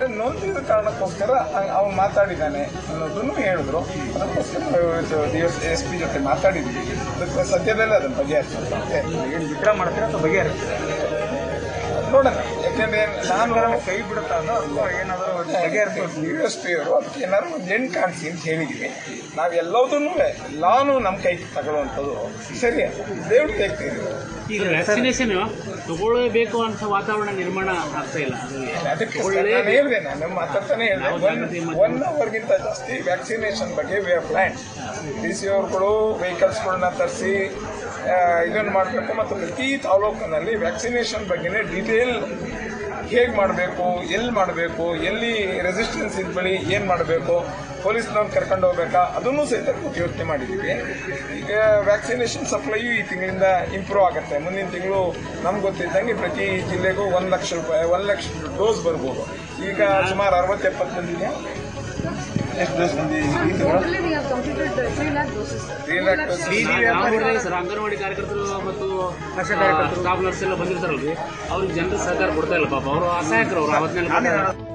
ನೊಂದಿದ ಕಾರಣಕ್ಕೋಸ್ಕರ ಅವ್ನು ಮಾತಾಡಿದ್ದಾನೆ ಅನ್ನೋದನ್ನು ಹೇಳಿದ್ರು ಅದಕ್ಕೋಸ್ಕರ ಎಸ್ ಪಿ ಜೊತೆ ಮಾತಾಡಿದ್ವಿ ಅದಕ್ಕೆ ಸದ್ಯದಲ್ಲೇ ಅದನ್ನು ಬಗೆಹರಿಸುತ್ತೆ ಏನು ವಿಡ್ರಾ ಮಾಡ್ತೀರಾ ಅಥವಾ ಬಗೆಹರಿಸ್ತೀರಾ ನೋಡೋಣ ಯಾಕೆಂದ್ರೆ ನಾನು ಕೈ ಬಿಡುತ್ತಾ ಅದು ಅಥವಾ ಏನಾದರೂ ಬಗೆಹರಿಸೋದು ಎಸ್ ಪಿ ಅವರು ಅದಕ್ಕೆ ಏನಾದ್ರು ಒಂದು ಎಂಟು ಕಾಣಿಸಿ ಅಂತ ಹೇಳಿದ್ವಿ ನಾವು ಎಲ್ಲದನ್ನೂ ಎಲ್ಲಾನು ನಮ್ಮ ಕೈಗೆ ತಗೊಳ್ಳುವಂಥದ್ದು ಸರಿ ದೇವ್ರು ತೆಗ್ತೀವಿ ಈಗ ವ್ಯಾಕ್ಸಿನೇಷನ್ ತಗೊಳ್ಳೇಬೇಕು ಅಂತ ವಾತಾವರಣ ನಿರ್ಮಾಣ ಆಗ್ತಾ ಇಲ್ಲ ಅದಕ್ಕೆ ನಾನು ಹೇಳಿದೆ ನಾನು ಮಾತಾಡ್ತಾನೆ ಹೇಳಿದೆ ಒನ್ ಒನ್ ಅವರ್ಗಿಂತ ಜಾಸ್ತಿ ವ್ಯಾಕ್ಸಿನೇಷನ್ ಬಗ್ಗೆ we are plan D C ಅವ್ರುಗಳು ವೆಹಿಕಲ್ಸ್ಗಳನ್ನ ತರಿಸಿ ಇದನ್ನು ಮಾಡಬೇಕು ಮತ್ತು ಪ್ರತಿ ತಾಲೂಕಿನಲ್ಲಿ ವ್ಯಾಕ್ಸಿನೇಷನ್ ಬಗ್ಗೆನೇ ಡೀಟೇಲ್ ಹೇಗೆ ಮಾಡಬೇಕು ಎಲ್ಲಿ ಮಾಡಬೇಕು ಎಲ್ಲಿ ರೆಸಿಸ್ಟೆನ್ಸ್ ಇದ್ ಬಳಿ ಏನು ಮಾಡಬೇಕು ಪೊಲೀಸ್ನವ್ರು ಕರ್ಕೊಂಡು ಹೋಗ್ಬೇಕಾ ಅದನ್ನು ಸಹಿತ ಕೂತು ಯೋಚನೆ ಮಾಡಿದ್ದೀವಿ ಈಗ ವ್ಯಾಕ್ಸಿನೇಷನ್ ಸಪ್ಲೈಯು ಈ ತಿಂಗಳಿಂದ ಇಂಪ್ರೂವ್ ಆಗುತ್ತೆ ಮುಂದಿನ ತಿಂಗಳು ನಮ್ಗೆ ಗೊತ್ತಿದ್ದಂಗೆ ಪ್ರತಿ ಜಿಲ್ಲೆಗೂ ಒಂದು ಲಕ್ಷ ರೂಪಾಯಿ ಒಂದು ಲಕ್ಷ ಡೋಸ್ ಬರ್ಬೋದು ಈಗ ಸುಮಾರು ಅರವತ್ತು ಎಪ್ಪತ್ತು ಬಂದಿದೆ ಎಷ್ಟು ಡೋಸ್ ಬಂದಿದೆ ಈ ತಿಂಗಳು Totally, we have completed uh, 3 lakh doses. Three lakh doses. ನಾವು ನೋಡಿದಾಗ ಸರ್ ಅಂಗನವಾಡಿ ಕಾರ್ಯಕರ್ತರು ಮತ್ತು ಸ್ಟಾಫ್ ನರ್ಸ್ ಎಲ್ಲ ಬಂದಿರ್ತಾರಲ್ರಿ ಅವ್ರಿಗೆ ಜನರು ಸಹಕಾರ ಕೊಡ್ತಾ ಇಲ್ಲ ಪಾಪ ಅವರು ಅಸಹಾಯಕರು ಅವರು ಅವತ್ತಿನೆಲ್ಲ